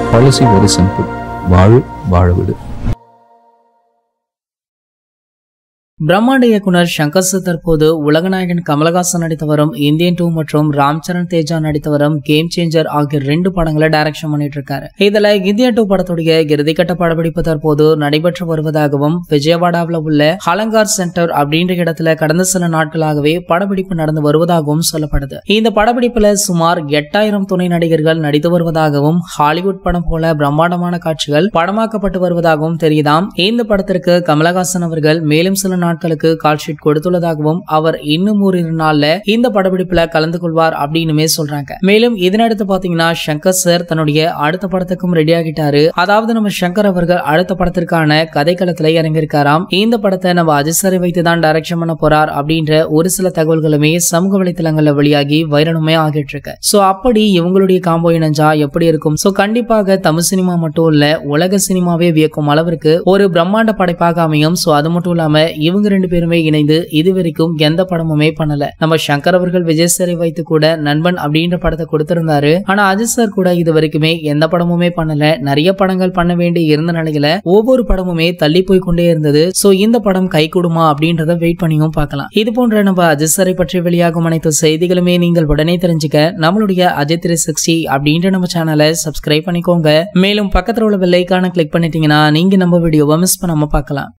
policy very simple வாழு வாழ விடு பிரம்மாண்ட இயக்குனர் சங்கர் சார் தற்போது உலகநாயகன் கமலஹாசன் நடித்து வரும் இந்தியன் டூ மற்றும் ராம் சரண் தேஜா நடித்து வரும் கேம் சேஞ்சர் ஆகிய ரெண்டு படங்களை டைரக்ஷன் பண்ணிட்டு இருக்காரு இதுல இந்தியன் டூ படத்துடைய இறுதிக்கட்ட படப்பிடிப்பு தற்போது நடைபெற்று வருவதாகவும் விஜயவாடாவில் உள்ள அலங்கார் சென்டர் அப்படின்ற இடத்துல கடந்த சில நாட்களாகவே படப்பிடிப்பு நடந்து வருவதாகவும் சொல்லப்படுது இந்த படப்பிடிப்புல சுமார் எட்டாயிரம் துணை நடிகர்கள் நடித்து வருவதாகவும் ஹாலிவுட் படம் போல பிரம்மாண்டமான காட்சிகள் படமாக்கப்பட்டு வருவதாகவும் தெரியுதாம் இந்த படத்திற்கு கமலஹாசன் அவர்கள் மேலும் சில நாட்களுக்கு கால் ஷீட் கொடுத்துள்ளதாகவும் அவர் இன்னும் ஓரிரு நாள்ல இந்த படப்பிடிப்புல கலந்து கொள்வார் அப்படின்னுமே சொல்றாங்க மேலும் இதனடுத்து பாத்தீங்கன்னா சங்கர் சார் தன்னுடைய அடுத்த படத்துக்கும் ரெடி ஆகிட்டாரு அதாவது நம்ம சங்கர் அவர்கள் அடுத்த படத்திற்கான கதைக்களத்துல இறங்கியிருக்காராம் இந்த படத்தை நம்ம அஜித் சாரை வைத்து தான் டைரக்ஷன் பண்ண போறார் அப்படின்ற ஒரு சில தகவல்களுமே சமூக வலைத்தளங்கள்ல வெளியாகி வைரலுமே ஆகிட்டு இருக்கு சோ அப்படி இவங்களுடைய காம்போ இணைஞ்சா எப்படி இருக்கும் சோ கண்டிப்பாக தமிழ் சினிமா மட்டும் இல்ல உலக சினிமாவே வியக்கும் அளவிற்கு ஒரு பிரம்மாண்ட படைப்பாக அமையும் சோ அது மட்டும் இல்லாம இவங்க ரெண்டு பேருமே இணைந்து இதுவரைக்கும் எந்த படமுமே பண்ணல நம்ம சங்கர் அவர்கள் விஜய் சாரை வைத்து கூட நண்பன் அப்படின்ற படத்தை கொடுத்திருந்தாரு ஆனா அஜித் சார் கூட இது வரைக்குமே எந்த படமுமே பண்ணல நிறைய படங்கள் பண்ண வேண்டி இருந்த நிலையில ஒவ்வொரு படமுமே தள்ளி போய் கொண்டே இருந்தது சோ இந்த படம் கை கொடுமா அப்படின்றத வெயிட் பண்ணியும் பார்க்கலாம் இது போன்ற நம்ம அஜித் சாரை பற்றி வெளியாகும் அனைத்து செய்திகளுமே நீங்கள் உடனே தெரிஞ்சுக்க நம்மளுடைய அஜித் த்ரீ சிக்ஸ்டி அப்படின்ற நம்ம சேனலை சப்ஸ்கிரைப் பண்ணிக்கோங்க மேலும் பக்கத்துல உள்ள பெல்லைக்கான கிளிக் பண்ணிட்டீங்கன்னா நீங்க நம்ம வீடியோவை மிஸ் பண்ணாம பார்க்கலாம்